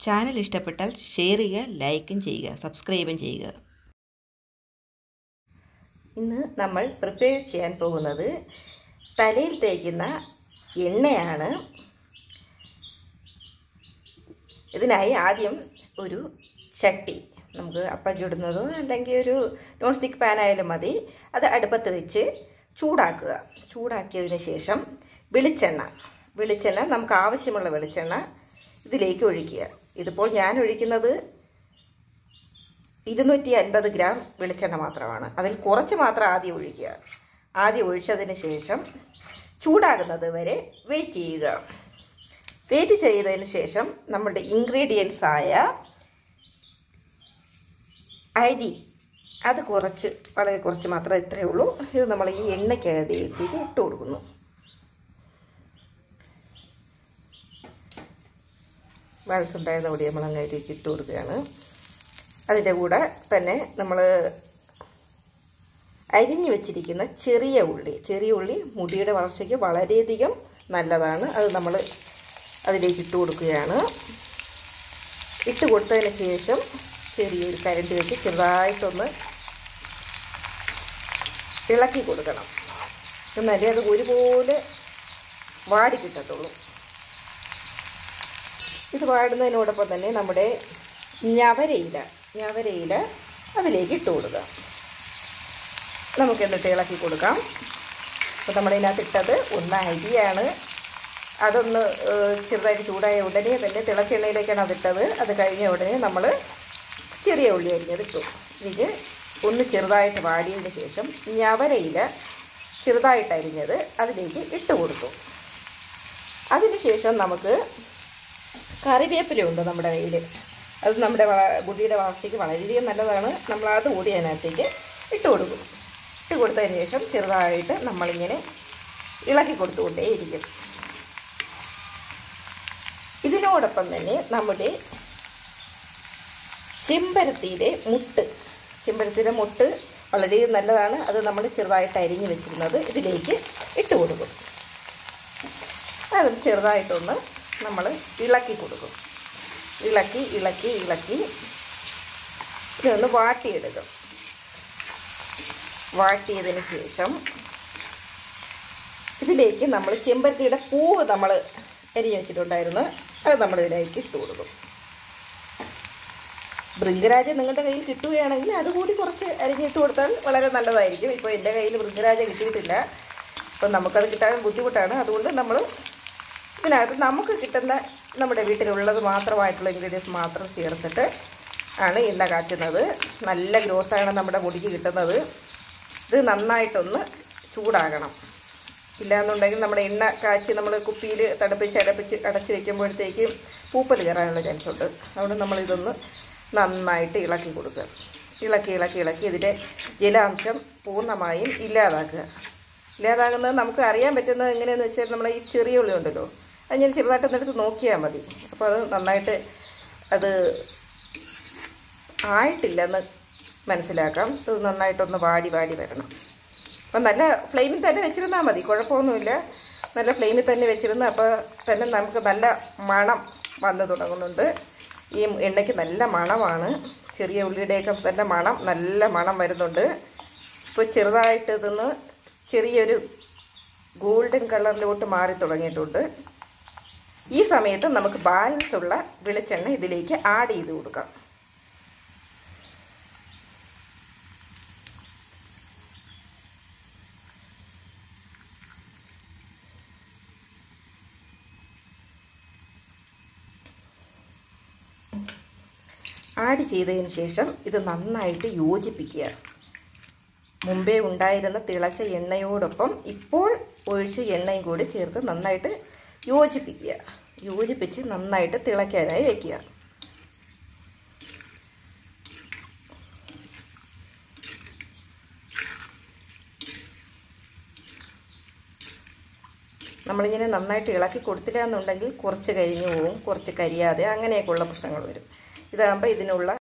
channel ഇഷ്ടപ്പെട്ടാൽ share ചെയ്യുക ലൈക്കും ചെയ്യുക സബ്സ്ക്രൈബും ചെയ്യുക ഇന്ന് നമ്മൾ പ്രിപ്പയർ ചെയ്യാൻ പോകുന്നത് തലയിൽ തേക്കുന്ന എണ്ണയാണ് ഇതിനായി ആദ്യം ഒരു ചട്ടി നമുക്ക് അപ്പം ചുടുന്നതോ അല്ലെങ്കിൽ ഒരു നോൺ സ്റ്റിക്ക് പാൻ ആയാലും മതി അത് അടുപ്പത്ത് വെച്ച് ചൂടാക്കുക ചൂടാക്കിയതിന് ശേഷം വെളിച്ചെണ്ണ വെളിച്ചെണ്ണ നമുക്ക് ആവശ്യമുള്ള വെളിച്ചെണ്ണ ഇതിലേക്ക് ഒഴിക്കുക ഇതിപ്പോൾ ഞാൻ ഒഴിക്കുന്നത് ഇരുന്നൂറ്റി അൻപത് ഗ്രാം വെളിച്ചെണ്ണ മാത്രമാണ് അതിൽ കുറച്ച് മാത്രം ആദ്യം ഒഴിക്കുക ആദ്യം ഒഴിച്ചതിന് ശേഷം ചൂടാകുന്നത് വരെ വെയിറ്റ് ചെയ്യുക വെയിറ്റ് ചെയ്തതിന് ശേഷം നമ്മുടെ ഇൻഗ്രീഡിയൻസ് ആയ അരി അത് കുറച്ച് വളരെ കുറച്ച് മാത്രമേ ഇത്രയേ ഉള്ളൂ ഇത് നമ്മൾ ഈ എണ്ണയ്ക്കകത്തേക്ക് ഇട്ട് കൊടുക്കുന്നു ബാലൻസ് കൂടി നമ്മൾ അങ്ങേക്ക് ഇട്ട് കൊടുക്കുകയാണ് അതിൻ്റെ കൂടെ തന്നെ നമ്മൾ അരിഞ്ഞു വെച്ചിരിക്കുന്ന ചെറിയ ഉള്ളി ചെറിയ ഉള്ളി മുടിയുടെ വളർച്ചയ്ക്ക് വളരെയധികം നല്ലതാണ് അത് നമ്മൾ അതിലേക്ക് ഇട്ട് കൊടുക്കുകയാണ് ഇട്ട് കൊടുത്തതിന് ശേഷം ചെറിയൊരു കരണ്ടി വെച്ച് ചെറുതായിട്ടൊന്ന് ഇളക്കി കൊടുക്കണം എന്നാലേ അത് ഒരുപോലെ വാടി കിട്ടത്തുള്ളൂ ഇത് വാടുന്നതിനോടൊപ്പം തന്നെ നമ്മുടെ ഞവരയില ഞവരയില അതിലേക്ക് ഇട്ട് കൊടുക്കുക നമുക്ക് എന്നിട്ട് ഇളക്കി കൊടുക്കാം അപ്പോൾ നമ്മളിതിനകത്ത് ഇട്ടത് ഒന്ന് അരിയാണ് അതൊന്ന് ചെറുതായിട്ട് ചൂടായ ഉടനെ തന്നെ തിളച്ച എണ്ണയിലേക്കാണ് അതിട്ടത് അത് കഴിഞ്ഞ ഉടനെ നമ്മൾ ചെറിയ ഉള്ളി അരിഞ്ഞത് ഇട്ടു ഇതിന് ഒന്ന് ചെറുതായിട്ട് വാടിയതിന് ശേഷം ഞവരയില ചെറുതായിട്ട് അരിഞ്ഞത് അതിലേക്ക് ഇട്ട് കൊടുത്തു അതിനുശേഷം നമുക്ക് കറിവേപ്പിലുണ്ട് നമ്മുടെ കയ്യിൽ അത് നമ്മുടെ മുടിയുടെ വളർച്ചയ്ക്ക് വളരെയധികം നല്ലതാണ് നമ്മൾ അത് കൂടി അതിനകത്തേക്ക് ഇട്ട് കൊടുക്കും ഇട്ട് കൊടുത്തതിന് ശേഷം ചെറുതായിട്ട് നമ്മളിങ്ങനെ ഇളക്കി കൊടുത്തുകൊണ്ടേയിരിക്കും ഇതിനോടൊപ്പം തന്നെ നമ്മുടെ ചെമ്പരത്തിയുടെ മുട്ട് ചെമ്പരത്തിയുടെ മുട്ട് വളരെ നല്ലതാണ് അത് നമ്മൾ ചെറുതായിട്ട് അരിഞ്ഞ് വെച്ചിരുന്നത് ഇതിലേക്ക് ഇട്ട് കൊടുക്കും അത് ചെറുതായിട്ടൊന്ന് നമ്മൾ ഇളക്കി കൊടുക്കും ഇളക്കി ഇളക്കി ഇളക്കി ഇതൊന്ന് വാട്ടിയെടുക്കും വാട്ടിയതിന് ശേഷം ഇതിലേക്ക് നമ്മൾ ചെമ്പരത്തിയുടെ പൂവ് നമ്മൾ അരിഞ്ഞ് വെച്ചിട്ടുണ്ടായിരുന്നു അത് നമ്മൾ ഇതിലേക്ക് ഇട്ട് കൊടുക്കും ബൃങ്കരാജ നിങ്ങളുടെ കയ്യിൽ കിട്ടുകയാണെങ്കിൽ അതുകൂടി കുറച്ച് അരിഞ്ഞിട്ട് കൊടുത്താൽ വളരെ നല്ലതായിരിക്കും ഇപ്പോൾ എൻ്റെ കയ്യിൽ ബൃങ്കരാജ കിട്ടിയിട്ടില്ല അപ്പം നമുക്കത് കിട്ടാൻ ബുദ്ധിമുട്ടാണ് അതുകൊണ്ട് നമ്മൾ ഇതിനകത്ത് നമുക്ക് കിട്ടുന്ന നമ്മുടെ വീട്ടിലുള്ളത് മാത്രമായിട്ടുള്ള ഇൻഗ്രീഡിയൻസ് മാത്രം ചേർത്തിട്ട് ആണ് എണ്ണ കാച്ചുന്നത് നല്ല ഗ്രോത്താണ് നമ്മുടെ മുടിക്ക് കിട്ടുന്നത് ഇത് നന്നായിട്ടൊന്ന് ചൂടാകണം ഇല്ലാന്നുണ്ടെങ്കിൽ നമ്മുടെ എണ്ണ കാച്ചി നമ്മൾ കുപ്പിയിൽ തണുപ്പിച്ച് അടപ്പിച്ച് അടച്ച് വെക്കുമ്പോഴത്തേക്കും പൂപ്പൽ കയറാനുള്ള ചാൻസ് ഉണ്ട് അതുകൊണ്ട് നമ്മളിതൊന്ന് നന്നായിട്ട് ഇളക്കി കൊടുക്കുക ഇളക്കി ഇളക്കി ഇളക്കി ഇതിൻ്റെ ജലാംശം പൂർണ്ണമായും ഇല്ലാതാക്കുക ഇല്ലാതാകുന്നത് നമുക്ക് അറിയാൻ പറ്റുന്നത് എങ്ങനെയാണെന്ന് വെച്ചാൽ നമ്മൾ ഈ ചെറിയ ഉള്ളി ഉണ്ടല്ലോ അത് ഞാൻ ചെറുതായിട്ടൊന്ന് എടുത്ത് നോക്കിയാൽ മതി അപ്പോൾ അത് നന്നായിട്ട് അത് ആയിട്ടില്ലെന്ന് മനസ്സിലാക്കാം ഇത് നന്നായിട്ടൊന്ന് വാടി വാടി വരണം അപ്പം നല്ല ഫ്ലെയിമിൽ തന്നെ വെച്ചിരുന്നാൽ മതി കുഴപ്പമൊന്നുമില്ല നല്ല ഫ്ലെയിമിൽ തന്നെ വെച്ചിരുന്ന് അപ്പോൾ തന്നെ നമുക്ക് നല്ല മണം വന്നു തുടങ്ങുന്നുണ്ട് ഈ എണ്ണയ്ക്ക് നല്ല മണമാണ് ചെറിയ ഉള്ളിയുടെയൊക്കെ തന്നെ മണം നല്ല മണം വരുന്നുണ്ട് ഇപ്പോൾ ചെറുതായിട്ട് ഇതൊന്ന് ചെറിയൊരു ഗോൾഡൻ കളറിലോട്ട് മാറി തുടങ്ങിയിട്ടുണ്ട് ഈ സമയത്ത് നമുക്ക് ബാലൻസ് ഉള്ള വെളിച്ചെണ്ണ ഇതിലേക്ക് ആഡ് ചെയ്ത് കൊടുക്കാം ആഡ് ചെയ്തതിന് ശേഷം ഇത് നന്നായിട്ട് യോജിപ്പിക്കുക മുമ്പേ ഉണ്ടായിരുന്ന തിളച്ച എണ്ണയോടൊപ്പം ഇപ്പോൾ ഒഴിച്ച് എണ്ണയും കൂടി ചേർത്ത് നന്നായിട്ട് യോജിപ്പിക്കുക യോജിപ്പിച്ച് നന്നായിട്ട് തിളയ്ക്കാനായി വയ്ക്കുക നമ്മളിങ്ങനെ നന്നായിട്ട് ഇളക്കി കൊടുത്തില്ല എന്നുണ്ടെങ്കിൽ കുറച്ച് കരിഞ്ഞു പോവും കുറച്ച് കരിയാതെ അങ്ങനെയൊക്കെയുള്ള പ്രശ്നങ്ങൾ വരും ഇതാകുമ്പോൾ ഇതിനുള്ള